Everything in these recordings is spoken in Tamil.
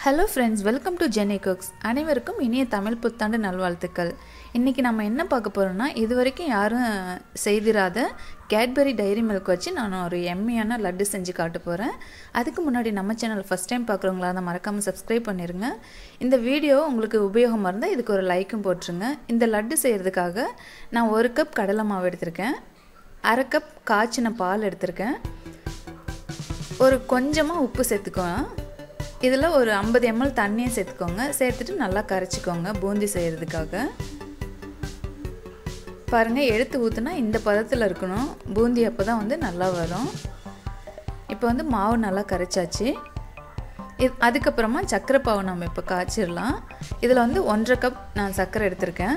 hello friends welcome to Jeni cooks அனைவருக்கும் இனிய தமிழ் புத்தாண்டு நல்வாழ்த்துக்கள் இன்றைக்கி நம்ம என்ன பார்க்க போகிறோம்னா இது வரைக்கும் யாரும் செய்திராத கேட்பரி டைரி மில்க் வச்சு நான் ஒரு எம்மியான லட்டு செஞ்சு காட்ட போகிறேன் அதுக்கு முன்னாடி நம்ம சேனல் ஃபஸ்ட் டைம் பார்க்குறவங்களா அதை மறக்காமல் சப்ஸ்கிரைப் பண்ணிடுங்க இந்த வீடியோ உங்களுக்கு உபயோகமாக இருந்தால் இதுக்கு ஒரு லைக்கும் போட்டுருங்க இந்த லட்டு செய்கிறதுக்காக நான் ஒரு கப் கடலை மாவு எடுத்திருக்கேன் அரை கப் காய்ச்சின பால் எடுத்திருக்கேன் ஒரு கொஞ்சமாக உப்பு சேர்த்துக்கோங்க இதில் ஒரு ஐம்பது எம்எல் தண்ணியை சேர்த்துக்கோங்க சேர்த்துட்டு நல்லா கரைச்சிக்கோங்க பூந்தி செய்கிறதுக்காக பாருங்கள் எடுத்து ஊற்றுனா இந்த பதத்தில் இருக்கணும் பூந்தி அப்போ தான் வந்து நல்லா வரும் இப்போ வந்து மாவு நல்லா கரைச்சாச்சு இது அதுக்கப்புறமா சர்க்கரை பாவு நம்ம இப்போ காய்ச்சிடலாம் இதில் வந்து ஒன்றரை கப் நான் சர்க்கரை எடுத்திருக்கேன்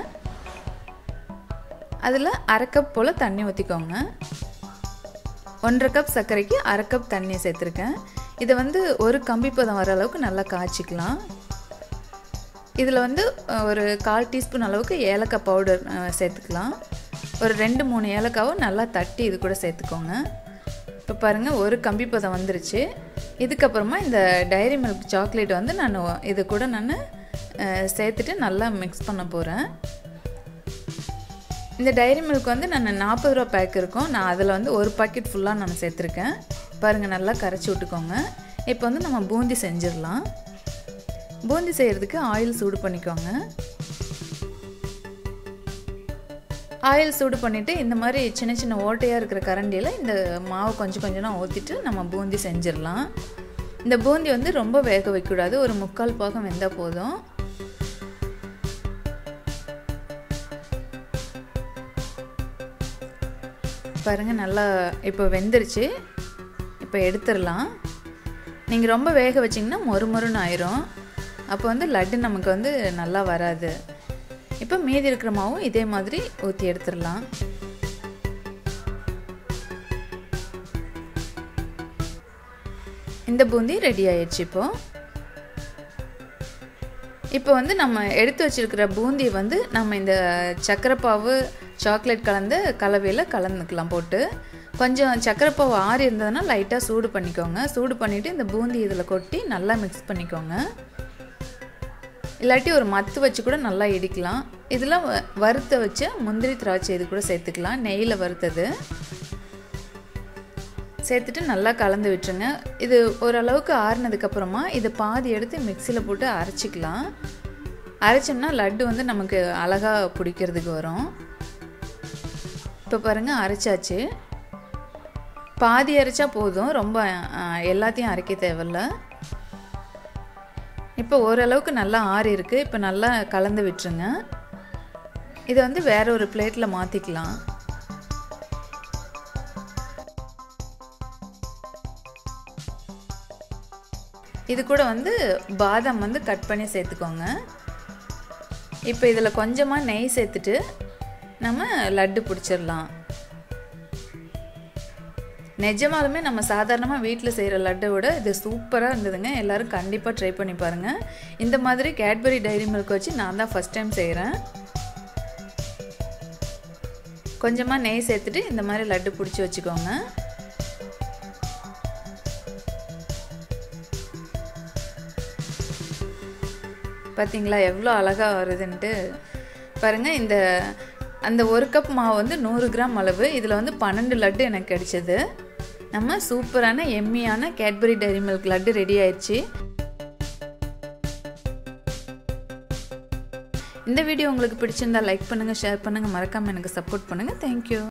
அதில் அரை கப் போல் தண்ணி ஊற்றிக்கோங்க ஒன்றரை கப் சர்க்கரைக்கு அரை கப் தண்ணியை சேர்த்துருக்கேன் இதை வந்து ஒரு கம்பி பதம் வர அளவுக்கு நல்லா காய்ச்சிக்கலாம் இதில் வந்து ஒரு கால் டீஸ்பூன் அளவுக்கு ஏலக்காய் பவுடர் சேர்த்துக்கலாம் ஒரு ரெண்டு மூணு ஏலக்காவும் நல்லா தட்டி இது கூட சேர்த்துக்கோங்க இப்போ பாருங்கள் ஒரு கம்பி பதம் வந்துருச்சு இதுக்கப்புறமா இந்த டைரி மில்க் சாக்லேட் வந்து நான் இது கூட நான் சேர்த்துட்டு நல்லா மிக்ஸ் பண்ண போகிறேன் இந்த டைரி மில்க் வந்து நான் நாற்பது ரூபா பேக் இருக்கும் நான் அதில் வந்து ஒரு பாக்கெட் ஃபுல்லாக நான் சேர்த்துருக்கேன் பாருங்கள் நல்லா கரைச்சி விட்டுக்கோங்க இப்போ வந்து நம்ம பூந்தி செஞ்சிடலாம் பூந்தி செய்கிறதுக்கு ஆயில் சூடு பண்ணிக்கோங்க ஆயில் சூடு பண்ணிவிட்டு இந்த மாதிரி சின்ன சின்ன ஓட்டையாக இருக்கிற கரண்டியில் இந்த மாவு கொஞ்சம் கொஞ்சமாக ஊற்றிட்டு நம்ம பூந்தி செஞ்சிடலாம் இந்த பூந்தி வந்து ரொம்ப வேக வைக்கக்கூடாது ஒரு முக்கால் பாகம் வெந்தால் போதும் பாருங்கள் நல்லா இப்போ வெந்துருச்சு இப்போ எடுத்துடலாம் நீங்கள் ரொம்ப வேக வச்சிங்கன்னா மொறு மொறுன்னு ஆயிரும் அப்போ வந்து லட்டு நமக்கு வந்து நல்லா வராது இப்போ மீதி இருக்கிற மாவும் இதே மாதிரி ஊற்றி எடுத்துடலாம் இந்த பூந்தி ரெடி ஆயிடுச்சு இப்போது இப்போ வந்து நம்ம எடுத்து வச்சுருக்கிற பூந்தியை வந்து நம்ம இந்த சக்கரைப்பாவு சாக்லேட் கலந்து கலவையில் கலந்துக்கலாம் போட்டு கொஞ்சம் சக்கரைப்பாவு ஆறி இருந்ததுன்னா லைட்டாக சூடு பண்ணிக்கோங்க சூடு பண்ணிவிட்டு இந்த பூந்தி இதில் கொட்டி நல்லா மிக்ஸ் பண்ணிக்கோங்க இல்லாட்டி ஒரு மத்து வச்சு கூட நல்லா இடிக்கலாம் இதில் வறுத்த வச்சு முந்திரி திராட்சை இது கூட சேர்த்துக்கலாம் நெய்யில் வறுத்தது சேர்த்துட்டு நல்லா கலந்து விட்டுருங்க இது ஓரளவுக்கு ஆறுனதுக்கப்புறமா இதை பாதி எடுத்து மிக்சியில் போட்டு அரைச்சிக்கலாம் அரைச்சோம்னா லட்டு வந்து நமக்கு அழகாக பிடிக்கிறதுக்கு வரும் இப்போ பாருங்கள் அரைச்சாச்சு பாதி அரைச்சா போதும் ரொம்ப எல்லாத்தையும் அரைக்க தேவையில்ல இப்போ ஓரளவுக்கு நல்லா ஆறி இருக்குது இப்போ நல்லா கலந்து விட்டுருங்க இதை வந்து வேற ஒரு பிளேட்டில் மாற்றிக்கலாம் இது கூட வந்து பாதாம் வந்து கட் பண்ணி சேர்த்துக்கோங்க இப்போ இதில் கொஞ்சமாக நெய் சேர்த்துட்டு நம்ம லட்டு பிடிச்சிடலாம் நிஜமாலுமே நம்ம சாதாரணமாக வீட்டில் செய்கிற லட்டை விட இது சூப்பராக இருந்ததுங்க எல்லோரும் கண்டிப்பாக ட்ரை பண்ணி பாருங்கள் இந்த மாதிரி கேட்பரி டைரி மில்க் வச்சு நான் தான் ஃபஸ்ட் டைம் செய்கிறேன் கொஞ்சமாக நெய் சேர்த்துட்டு இந்த மாதிரி லட்டு பிடிச்சி வச்சுக்கோங்க பார்த்தீங்களா எவ்வளோ அழகாக வருதுன்ட்டு பாருங்கள் இந்த அந்த ஒரு கப் மாவு வந்து நூறு கிராம் அளவு இதில் வந்து பன்னெண்டு லட்டு எனக்கு கிடைச்சது நம்ம சூப்பரான எம்மியான Cadbury Dairy Milk laddu ready ஆயிடுச்சு இந்த வீடியோ உங்களுக்கு பிடிச்சிருந்தா லைக் பண்ணுங்கள் ஷேர் பண்ணுங்கள் மறக்காமல் எனக்கு சப்போர்ட் பண்ணுங்கள் தேங்க்யூ